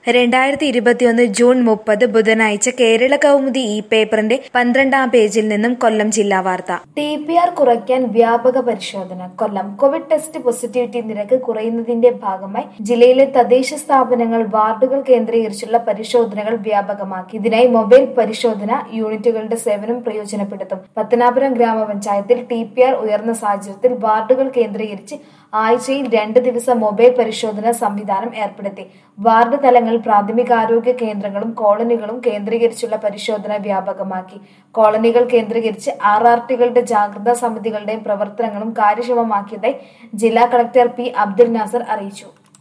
രണ്ടായിരത്തി ഇരുപത്തിയൊന്ന് ജൂൺ മുപ്പത് ബുധനാഴ്ച കേരള കൗമുദി ഈ പേപ്പറിന്റെ പന്ത്രണ്ടാം പേജിൽ നിന്നും കൊല്ലം ജില്ലാ വാർത്ത ടി പി ആർ കുറയ്ക്കാൻ വ്യാപക പരിശോധന കൊല്ലം കോവിഡ് ടെസ്റ്റ് പോസിറ്റിവിറ്റി നിരക്ക് കുറയുന്നതിന്റെ ഭാഗമായി ജില്ലയിലെ തദ്ദേശ സ്ഥാപനങ്ങൾ വാർഡുകൾ കേന്ദ്രീകരിച്ചുള്ള പരിശോധനകൾ വ്യാപകമാക്കി ഇതിനായി മൊബൈൽ പരിശോധന യൂണിറ്റുകളുടെ സേവനം പ്രയോജനപ്പെടുത്തും പത്തനാപുരം ഗ്രാമപഞ്ചായത്തിൽ ടി പി ആർ ഉയർന്ന സാഹചര്യത്തിൽ വാർഡുകൾ കേന്ദ്രീകരിച്ച് ആഴ്ചയിൽ രണ്ട് ദിവസം മൊബൈൽ പരിശോധന സംവിധാനം ഏർപ്പെടുത്തി വാർഡ് തലങ്ങളിൽ പ്രാഥമികാരോഗ്യ കേന്ദ്രങ്ങളും കോളനികളും കേന്ദ്രീകരിച്ചുള്ള പരിശോധന വ്യാപകമാക്കി കോളനികൾ കേന്ദ്രീകരിച്ച് ആർ ആർ ടികളുടെ ജാഗ്രതാ സമിതികളുടെയും പ്രവർത്തനങ്ങളും കാര്യക്ഷമമാക്കിയതായി ജില്ലാ കളക്ടർ പി അബ്ദുൽ നാസർ അറിയിച്ചു